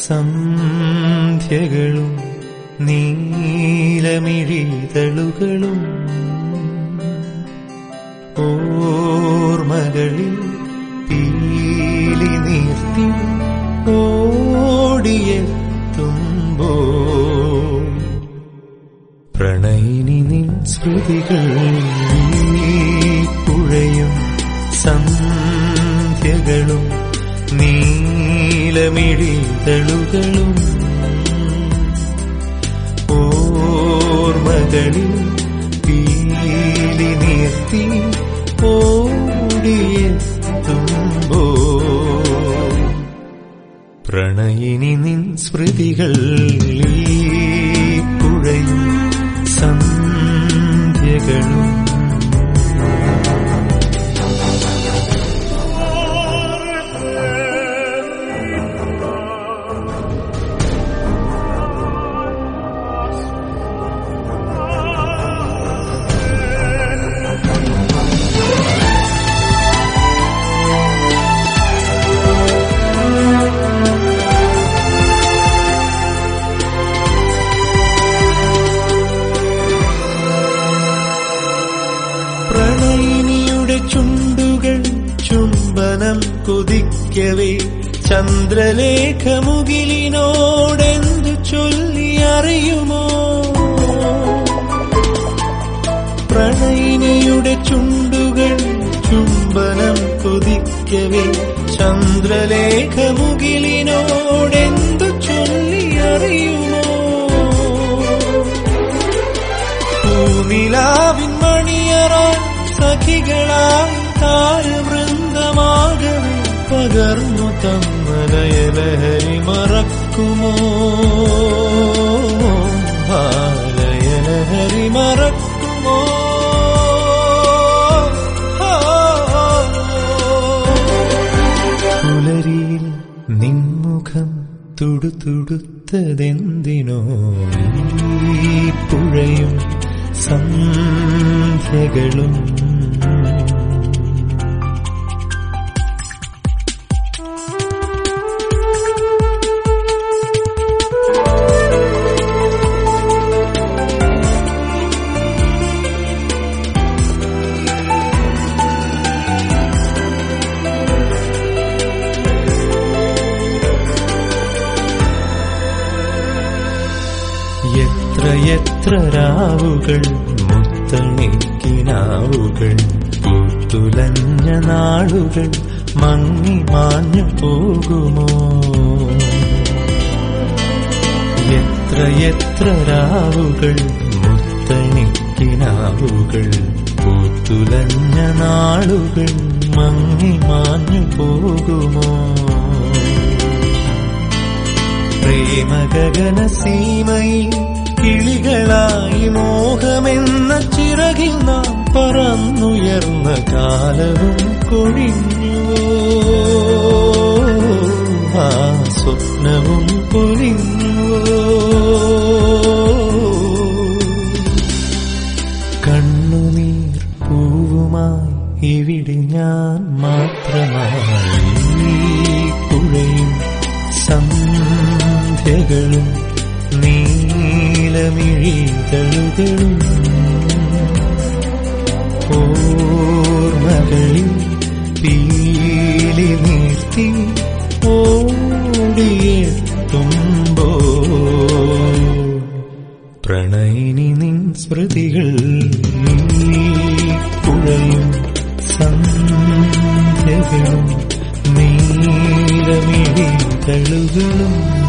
സന്ധ്യകളും നീലമിഴിതളുകളും ഓർമ്മകളിൽ പീലി നീർത്തി ഓടിയെത്തുമ്പോ പ്രണയിനി നിൻ സ്മൃതികൾ പുഴയും സന്ധ്യകളും നീലമിഴിതളുകളും ഓർമ്മകളിൽ പീലി നീർത്തി ഓടിയെത്തുമ്പോ പ്രണയിനി നിൻ സ്മൃതികൾ പുഴയും സന്ധ്യകളും പ്രണയിനിയുടെ ചുണ്ടുകൾ ചുംബനം കൊതിക്കവേ ചന്ദ്രലേഖമുകിലിനോടെന്തു ചൊല്ലി അറിയുമോ പ്രണയിനിയുടെ ചുണ്ടുകൾ ചുംബനം കൊതിക്കവേ ചന്ദ്രലേഖമുകിലിനോടെന്തു ചൊല്ലി അറിയുമോ പൂനിലാവിൻ മണിയറാൻ സഖികളായി താരവൃന്ദമാകവേ പകർന്നു തന്ന ലയലഹരി മറക്കുമോ ആ ലയലഹരി മറക്കുമോ ആ, പുലരിയിൽ നിൻമുഖം തുടുതുടുത്തതെന്തിനോ ഈ പുഴയും സന്ധ്യകളും എത്ര എത്ര രാവുകൾ മുത്തണിക്കിനാവുകൾ പൂത്തുലഞ്ഞ നാളുകൾ മങ്ങി മാഞ്ഞു പോകുമോ എത്ര എത്ര രാവുകൾ മുത്തണിക്കിനാവുകൾ പൂത്തുലഞ്ഞ നാളുകൾ മങ്ങി മാഞ്ഞു പോകുമോ പ്രേമഗഗന സീമയിൽ കിളികളായി മോഹമെന്ന ചിറകിൽ നാം പറന്നുയർന്ന കാലവും കൊഴിഞ്ഞുവോ ആ സ്വപ്നവും പൊലിഞ്ഞുവോ കണ്ണുനീർ പൂവുമായി ഇവിടെ ഞാൻ മാത്രമായി ഈ പുഴയും സന്ധ്യകളും നീലമിഴിതളുകളും ഓർമ്മകളിൽ പീലി നീർത്തി ഓടിയെത്തുമ്പോ പ്രണയിനി നിൻ സ്മൃതികൾ പുഴയും സന്ധ്യകളും നീലമിഴിതളുകളും